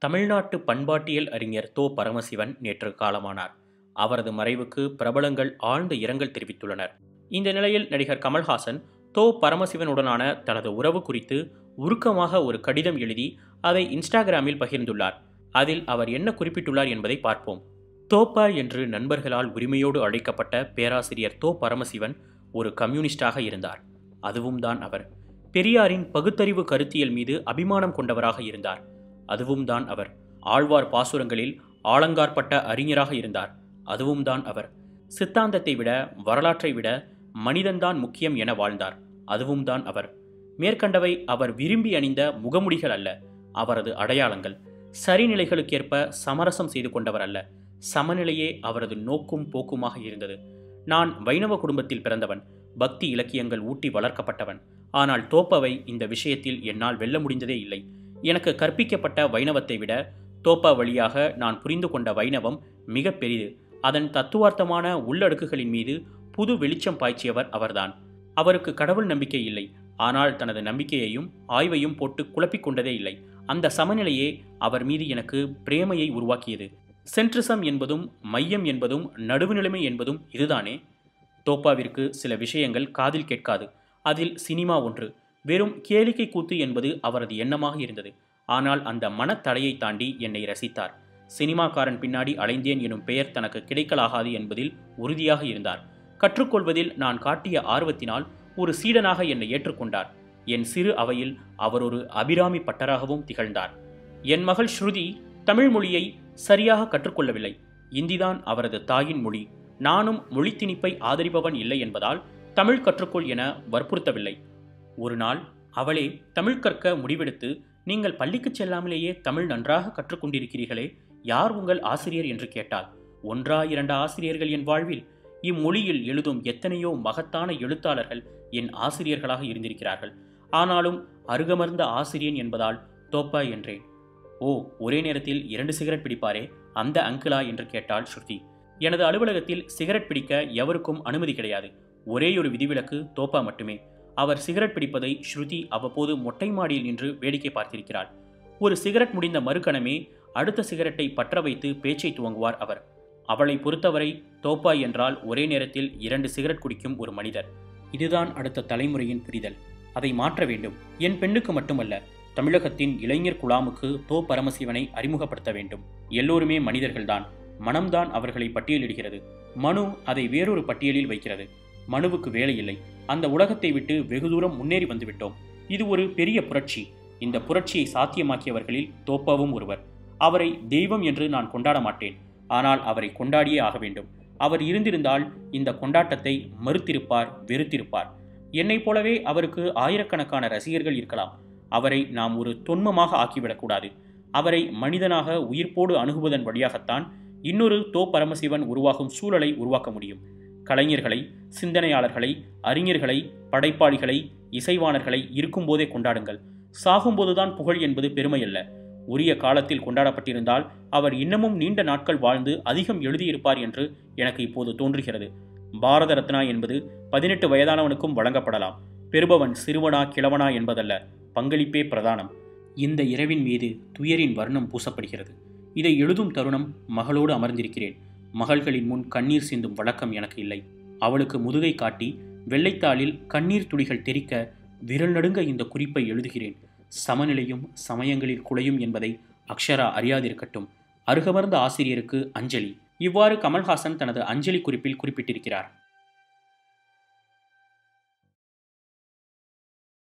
தமிழ்நாட்டு பண்பாட்டியல் அறிஞர் தோ பரமசிவன் நேற்று காலமானார் அவரது மறைவுக்கு பிரபலங்கள் ஆழ்ந்த இரங்கல் தெரிவித்துள்ளனர் இந்த நிலையில் நடிகர் கமல்ஹாசன் தோ பரமசிவனுடனான தனது உறவு குறித்து உருக்கமாக ஒரு கடிதம் எழுதி அதை இன்ஸ்டாகிராமில் பகிர்ந்துள்ளார் அதில் அவர் என்ன குறிப்பிட்டுள்ளார் என்பதை பார்ப்போம் தோப்பா என்று நண்பர்களால் உரிமையோடு அழைக்கப்பட்ட பேராசிரியர் தோ பரமசிவன் ஒரு கம்யூனிஸ்டாக இருந்தார் அதுவும் தான் அவர் பெரியாரின் பகுத்தறிவு கருத்தியல் மீது அபிமானம் கொண்டவராக இருந்தார் அதுவும் தான் அவர் ஆழ்வார் பாசுரங்களில் ஆலங்கார்பட்ட அறிஞராக இருந்தார் அதுவும் தான் அவர் சித்தாந்தத்தை விட வரலாற்றை விட மனிதன்தான் முக்கியம் என வாழ்ந்தார் அதுவும் தான் அவர் மேற்கண்டவை அவர் விரும்பி அணிந்த முகமுடிகள் அல்ல அவரது அடையாளங்கள் சரிநிலைகளுக்கேற்ப சமரசம் செய்து கொண்டவர் அல்ல சமநிலையே அவரது நோக்கும் போக்குமாக இருந்தது நான் வைணவ குடும்பத்தில் பிறந்தவன் பக்தி இலக்கியங்கள் ஊட்டி வளர்க்கப்பட்டவன் ஆனால் தோப்பவை இந்த விஷயத்தில் என்னால் வெல்ல முடிந்ததே இல்லை எனக்கு கற்பிக்கப்பட்ட வைணவத்தை விட தோப்பா வழியாக நான் புரிந்து கொண்ட வைணவம் மிக பெரிது அதன் தத்துவார்த்தமான உள்ளடுக்குகளின் மீது புது வெளிச்சம் பாய்ச்சியவர் அவர்தான் அவருக்கு கடவுள் நம்பிக்கை இல்லை ஆனால் தனது நம்பிக்கையையும் ஆய்வையும் போட்டு குழப்பிக் கொண்டதே இல்லை அந்த சமநிலையே அவர் மீது எனக்கு பிரேமையை உருவாக்கியது சென்ட்ரிசம் என்பதும் மையம் என்பதும் நடுவுநிலைமை என்பதும் இதுதானே தோப்பாவிற்கு சில விஷயங்கள் காதில் கேட்காது அதில் சினிமா ஒன்று வெறும் கேளிக்கை கூத்து என்பது அவரது எண்ணமாக இருந்தது ஆனால் அந்த மனத்தடையை தாண்டி என்னை ரசித்தார் சினிமாக்காரன் பின்னாடி அலைந்தேன் எனும் பெயர் தனக்கு கிடைக்கலாகாது என்பதில் உறுதியாக இருந்தார் கற்றுக்கொள்வதில் நான் காட்டிய ஆர்வத்தினால் ஒரு சீடனாக என்னை ஏற்றுக்கொண்டார் என் சிறு அவையில் அவர் ஒரு அபிராமி பட்டராகவும் திகழ்ந்தார் என் மகள் ஸ்ருதி தமிழ் மொழியை சரியாக கற்றுக்கொள்ளவில்லை இந்திதான் அவரது தாயின் மொழி நானும் மொழி திணிப்பை ஆதரிப்பவன் இல்லை என்பதால் தமிழ் கற்றுக்கொள் என வற்புறுத்தவில்லை ஒரு நாள் அவளே தமிழ் கற்க முடிவெடுத்து நீங்கள் பள்ளிக்கு செல்லாமலேயே தமிழ் நன்றாக கற்றுக்கொண்டிருக்கிறீர்களே யார் உங்கள் ஆசிரியர் என்று கேட்டாள் ஒன்றா இரண்டு ஆசிரியர்கள் என் வாழ்வில் இம்மொழியில் எழுதும் எத்தனையோ மகத்தான எழுத்தாளர்கள் என் ஆசிரியர்களாக இருந்திருக்கிறார்கள் ஆனாலும் அருகமர்ந்த ஆசிரியன் என்பதால் தோப்பா என்றேன் ஓ ஒரே நேரத்தில் இரண்டு சிகரெட் பிடிப்பாரே அந்த அங்கிளா என்று கேட்டாள் ஸ்ருதி எனது அலுவலகத்தில் சிகரெட் பிடிக்க எவருக்கும் அனுமதி கிடையாது ஒரேயொரு விதிவிலக்கு தோப்பா மட்டுமே அவர் சிகரெட் பிடிப்பதை ஸ்ருதி அவ்வப்போது மொட்டை மாடியில் நின்று வேடிக்கை பார்த்திருக்கிறாள் ஒரு சிகரெட் முடிந்த மறுகணமே அடுத்த சிகரெட்டை பற்ற வைத்து பேச்சை துவங்குவார் அவர் அவளை பொறுத்தவரை தோப்பா என்றால் ஒரே நேரத்தில் இரண்டு சிகரெட் குடிக்கும் ஒரு மனிதர் இதுதான் அடுத்த தலைமுறையின் புரிதல் அதை மாற்ற வேண்டும் என் பெண்ணுக்கு மட்டுமல்ல தமிழகத்தின் இளைஞர் குழாமுக்கு தோ பரமசிவனை அறிமுகப்படுத்த வேண்டும் எல்லோருமே மனிதர்கள்தான் மனம்தான் அவர்களை பட்டியலிடுகிறது மனு அதை வேறொரு பட்டியலில் வைக்கிறது மனுவுக்கு வேலை இல்லை அந்த உலகத்தை விட்டு வெகு தூரம் முன்னேறி வந்துவிட்டோம் இது ஒரு பெரிய புரட்சி இந்த புரட்சியை சாத்தியமாக்கியவர்களில் தோப்பாவும் ஒருவர் அவரை தெய்வம் என்று நான் கொண்டாட மாட்டேன் ஆனால் அவரை கொண்டாடியே ஆக வேண்டும் அவர் இருந்திருந்தால் இந்த கொண்டாட்டத்தை மறுத்திருப்பார் வெறுத்திருப்பார் என்னைப் போலவே அவருக்கு ஆயிரக்கணக்கான ரசிகர்கள் இருக்கலாம் அவரை நாம் ஒரு தொன்மமாக ஆக்கிவிடக்கூடாது அவரை மனிதனாக உயிர்ப்போடு அணுகுவதன் வழியாகத்தான் இன்னொரு தோ பரமசிவன் உருவாகும் சூழலை உருவாக்க முடியும் கலைஞர்களை சிந்தனையாளர்களை அறிஞர்களை படைப்பாளிகளை இசைவாணர்களை இருக்கும்போதே கொண்டாடுங்கள் சாகும்போதுதான் புகழ் என்பது பெருமையல்ல உரிய காலத்தில் கொண்டாடப்பட்டிருந்தால் அவர் இன்னமும் நீண்ட நாட்கள் வாழ்ந்து அதிகம் எழுதியிருப்பார் என்று எனக்கு இப்போது தோன்றுகிறது பாரத ரத்னா என்பது பதினெட்டு வயதானவனுக்கும் வழங்கப்படலாம் பெறுபவன் சிறுவனா கிழவனா என்பதல்ல பங்களிப்பே பிரதானம் இந்த இரவின் மீது துயரின் வர்ணம் பூசப்படுகிறது இதை எழுதும் தருணம் மகளோடு அமர்ந்திருக்கிறேன் மகள்களின் முன் கண்ணீர் சிந்தும் வழக்கம் எனக்கு இல்லை அவளுக்கு முதுகை காட்டி வெள்ளைத்தாளில் கண்ணீர் துளிகள் தெரிக்க விரல் நடுங்க இந்த குறிப்பை எழுதுகிறேன் சமநிலையும் சமயங்களில் குலையும் என்பதை அக்ஷரா அறியாதிருக்கட்டும் அருகமர்ந்த ஆசிரியருக்கு அஞ்சலி இவ்வாறு கமல்ஹாசன் தனது அஞ்சலி குறிப்பில் குறிப்பிட்டிருக்கிறார்